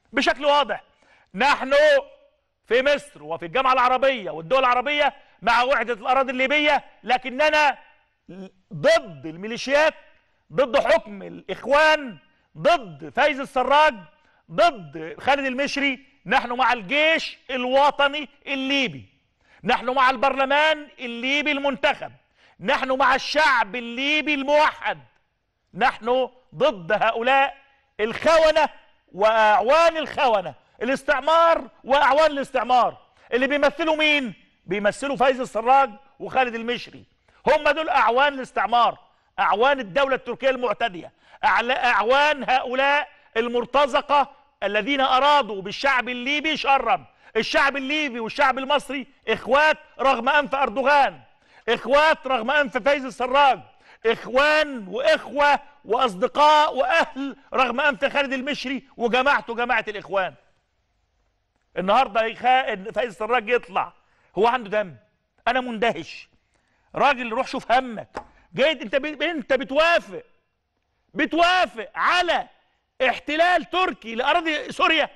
بشكل واضح نحن في مصر وفي الجامعة العربية والدول العربية مع وحدة الأراضي الليبية لكننا ضد الميليشيات ضد حكم الإخوان ضد فايز السراج ضد خالد المشري نحن مع الجيش الوطني الليبي نحن مع البرلمان الليبي المنتخب نحن مع الشعب الليبي الموحد نحن ضد هؤلاء الخونة وأعوان الخونة الاستعمار وأعوان الاستعمار اللي بيمثلوا مين؟ بيمثلوا فايز السراج وخالد المشري هم دول أعوان الاستعمار أعوان الدولة التركية المعتدية أعلا- أعوان هؤلاء المرتزقة الذين أرادوا بالشعب الليبي شرا الشعب الليبي والشعب المصري إخوات رغم أنف أردوغان إخوات رغم أنف فايز السراج إخوان وإخوة وأصدقاء وأهل رغم أنف خالد المشري وجماعته جماعة الإخوان النهارده يخا- فايز السراج يطلع هو عنده دم انا مندهش راجل روح شوف همك جاي انت ب... انت بتوافق بتوافق على احتلال تركي لاراضي سوريا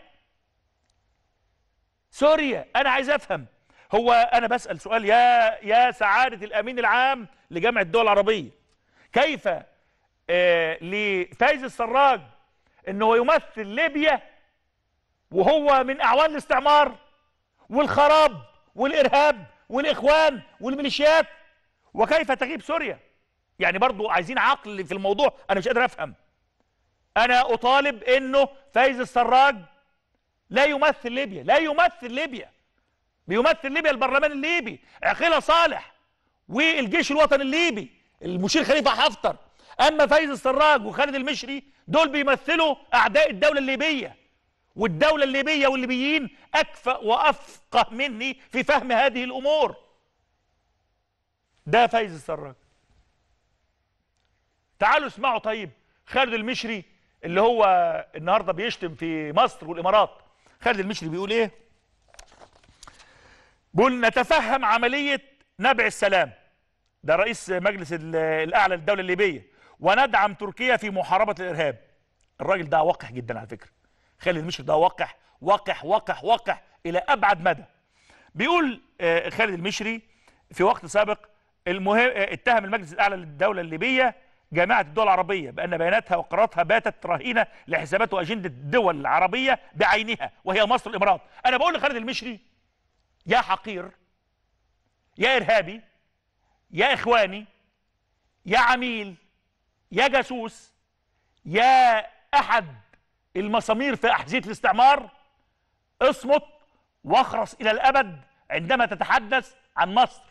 سوريا انا عايز افهم هو انا بسال سؤال يا يا سعاده الامين العام لجامعه الدول العربيه كيف آه لفايز السراج انه يمثل ليبيا وهو من اعوان الاستعمار والخراب والارهاب والاخوان والميليشيات وكيف تغيب سوريا يعني برضو عايزين عقل في الموضوع انا مش قادر افهم انا اطالب انه فايز السراج لا يمثل ليبيا لا يمثل ليبيا بيمثل ليبيا البرلمان الليبي عقيله صالح والجيش الوطني الليبي المشير خليفه حفتر اما فايز السراج وخالد المشري دول بيمثلوا اعداء الدوله الليبيه والدولة الليبية والليبيين أكفأ وأفقه مني في فهم هذه الأمور ده فايز السراج تعالوا اسمعوا طيب خالد المشري اللي هو النهارده بيشتم في مصر والامارات خالد المشري بيقول ايه بيقول نتفهم عمليه نبع السلام ده رئيس مجلس ال- الاعلى للدوله الليبيه وندعم تركيا في محاربه الارهاب الراجل ده وقح جدا على فكره خالد المشري ده وقح وقح وقح وقح الى ابعد مدى بيقول آه، خالد المشري في وقت سابق المهم آه، اتهم المجلس الاعلى للدوله الليبيه جامعه الدول العربيه بان بياناتها وقراراتها باتت رهينه لحسابات واجنده الدول العربيه بعينها وهي مصر والامارات انا بقول لخالد المشري يا حقير يا ارهابي يا اخواني يا عميل يا جاسوس يا احد المسامير في احذيه الاستعمار اصمت واخرس الى الابد عندما تتحدث عن مصر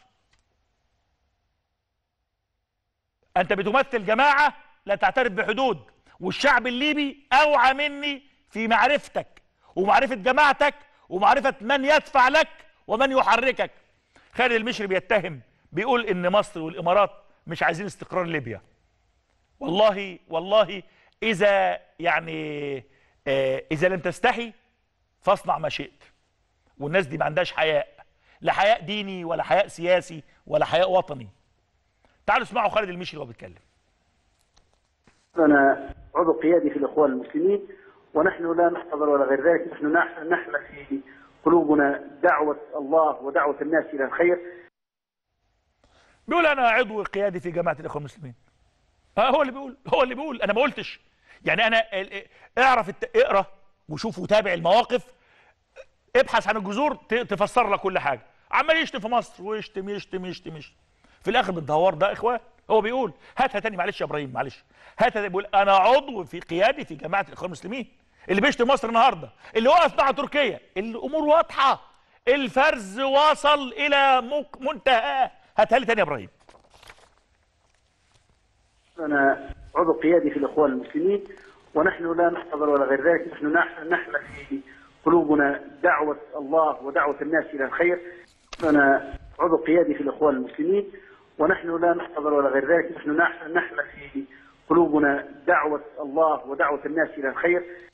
انت بتمثل جماعه لا تعترف بحدود والشعب الليبي اوعى مني في معرفتك ومعرفه جماعتك ومعرفه من يدفع لك ومن يحركك خالد المشري بيتهم بيقول ان مصر والامارات مش عايزين استقرار ليبيا والله والله اذا يعني آه اذا لم تستحي فاصنع ما شئت والناس دي ما عندهاش حياء لا حياء ديني ولا حياء سياسي ولا حياء وطني تعالوا اسمعوا خالد المشري وهو بيتكلم أنا عضو قيادي في الإخوان المسلمين ونحن لا نحتضر ولا غير ذلك نحن نح- نحمل في قلوبنا دعوة الله ودعوة الناس إلى الخير بيقول انا عضو قيادي في جماعه الاخوان المسلمين اه هو اللي بيقول هو اللي بيقول انا ما قلتش يعني انا ال- ال- اعرف الت- اقرا وشوف وتابع المواقف ابحث عن الجذور ت- تفسر لك كل حاجه عمال يشتم في مصر ويشتم يشتم يشتم يشتم في الاخر بتدور ده اخوان هو بيقول هاتها تاني معلش يا ابراهيم معلش هاتها تاني بيقول انا عضو في قيادي في جماعه الاخوان المسلمين اللي بيشتم مصر النهارده اللي وقف مع تركيا الامور واضحه الفرز وصل الى مك- منتهى هاتها لي تاني يا ابراهيم أنا عضو قيادي في الإخوان المسلمين ونحن لا نحتضر ولا غير ذلك نحن نح- نحمل في قلوبنا دعوة الله ودعوة الناس إلى الخير أنا عضو قيادي في الإخوان المسلمين ونحن لا نحتضر ولا غير ذلك نحن نح- نحمل في قلوبنا دعوة الله ودعوة الناس إلى الخير